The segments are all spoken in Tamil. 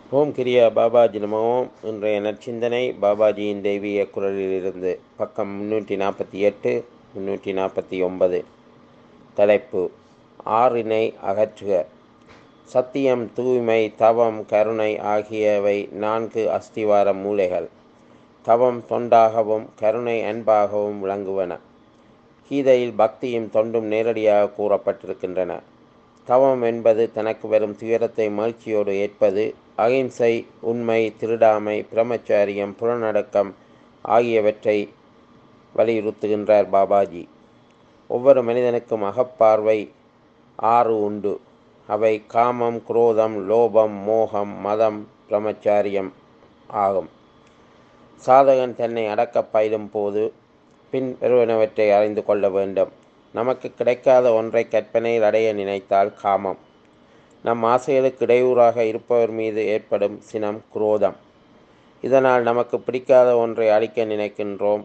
ஓம் கிரியா பாபாஜி நமோ இன்றைய நற்சிந்தனை பாபாஜியின் தெய்வீக குரலிலிருந்து பக்கம் முன்னூற்றி நாற்பத்தி எட்டு முன்னூற்றி நாற்பத்தி ஒன்பது தலைப்பு ஆறினை அகற்றுக சத்தியம் தூய்மை தவம் கருணை ஆகியவை நான்கு அஸ்திவார மூலைகள் தவம் தொண்டாகவும் கருணை அன்பாகவும் விளங்குவன கீதையில் பக்தியும் தொண்டும் நேரடியாக கூறப்பட்டிருக்கின்றன தவம் என்பது தனக்கு வரும் துயரத்தை மகிழ்ச்சியோடு ஏற்பது அகிம்சை உண்மை திருடாமை பிரம்மச்சாரியம் புலனடக்கம் ஆகியவற்றை வலியுறுத்துகின்றார் பாபாஜி ஒவ்வொரு மனிதனுக்கும் அகப்பார்வை ஆறு உண்டு அவை காமம் குரோதம் லோபம் மோகம் மதம் பிரம்மச்சாரியம் ஆகும் சாதகன் தன்னை அடக்க பயிலும் போது பின் வருவனவற்றை அறிந்து கொள்ள வேண்டும் நமக்கு கிடைக்காத ஒன்றை கற்பனையில் அடைய நினைத்தால் காமம் நம் ஆசைகளுக்கு இடையூறாக இருப்பவர் மீது ஏற்படும் சினம் குரோதம் இதனால் நமக்கு பிடிக்காத ஒன்றை அழிக்க நினைக்கின்றோம்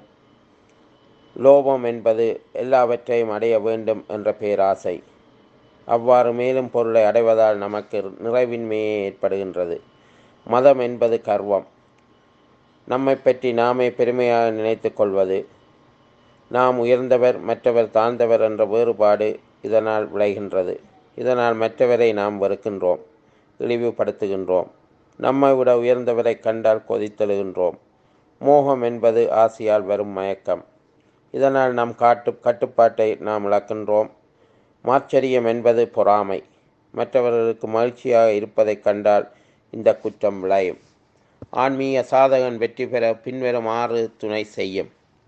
லோபம் என்பது எல்லாவற்றையும் அடைய வேண்டும் என்ற பேராசை அவ்வாறு மேலும் பொருளை அடைவதால் நமக்கு நிறைவின்மையே ஏற்படுகின்றது மதம் என்பது கர்வம் நம்மை பற்றி நாமே பெருமையாக நினைத்து கொள்வது நாம் உயர்ந்தவர் மற்றவர் தாழ்ந்தவர் என்ற வேறுபாடு இதனால் விளைகின்றது இதனால் மற்றவரை நாம் வெறுக்கின்றோம் இழிவுபடுத்துகின்றோம் நம்மை விட உயர்ந்தவரை கண்டால் கொதித்தெழுகின்றோம் மோகம் என்பது ஆசையால் வரும் மயக்கம் இதனால் நம் காட்டு கட்டுப்பாட்டை நாம் இழக்கின்றோம் மாச்சரியம் என்பது பொறாமை மற்றவர்களுக்கு மகிழ்ச்சியாக இருப்பதைக் கண்டால் இந்த குற்றம் விளையும் ஆன்மீக சாதகன் வெற்றி பெற பின்வரும் ஆறு துணை செய்யும்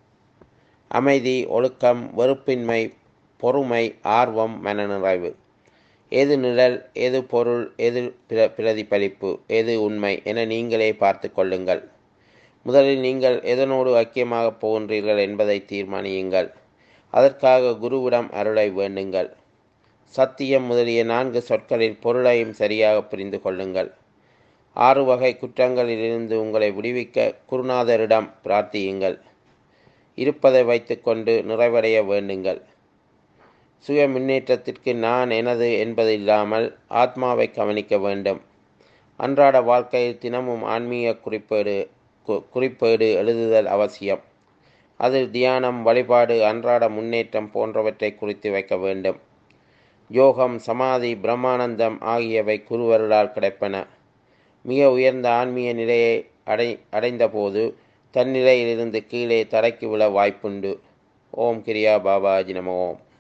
அமைதி ஒழுக்கம் வெறுப்பின்மை பொறுமை ஆர்வம் மனநிறைவு எது நிழல் எது பொருள் எது பிர பிரதிபலிப்பு எது உண்மை என நீங்களே பார்த்து கொள்ளுங்கள் முதலில் நீங்கள் எதனோடு ஐக்கியமாக போகின்றீர்கள் என்பதை தீர்மானியுங்கள் அதற்காக குருவிடம் அருளை வேண்டுங்கள் சத்தியம் முதலிய நான்கு சொற்களில் பொருளையும் சரியாக புரிந்து கொள்ளுங்கள் ஆறு வகை குற்றங்களிலிருந்து உங்களை விடுவிக்க குருநாதரிடம் பிரார்த்தியுங்கள் இருப்பதை வைத்துக்கொண்டு நிறைவடைய வேண்டுங்கள் சுய முன்னேற்றத்திற்கு நான் எனது என்பதில்லாமல் ஆத்மாவை கவனிக்க வேண்டும் அன்றாட வாழ்க்கையில் தினமும் ஆன்மீக குறிப்பேடு குறிப்பேடு எழுதுதல் அவசியம் அதில் தியானம் வழிபாடு அன்றாட முன்னேற்றம் போன்றவற்றை குறித்து வைக்க வேண்டும் யோகம் சமாதி பிரம்மானந்தம் ஆகியவை குருவருளால் கிடைப்பன மிக உயர்ந்த ஆன்மீக நிலையை அடை அடைந்தபோது தன்னிலையிலிருந்து கீழே தரைக்கு விழ வாய்ப்புண்டு ஓம் கிரியா பாபாஜி நம ஓம்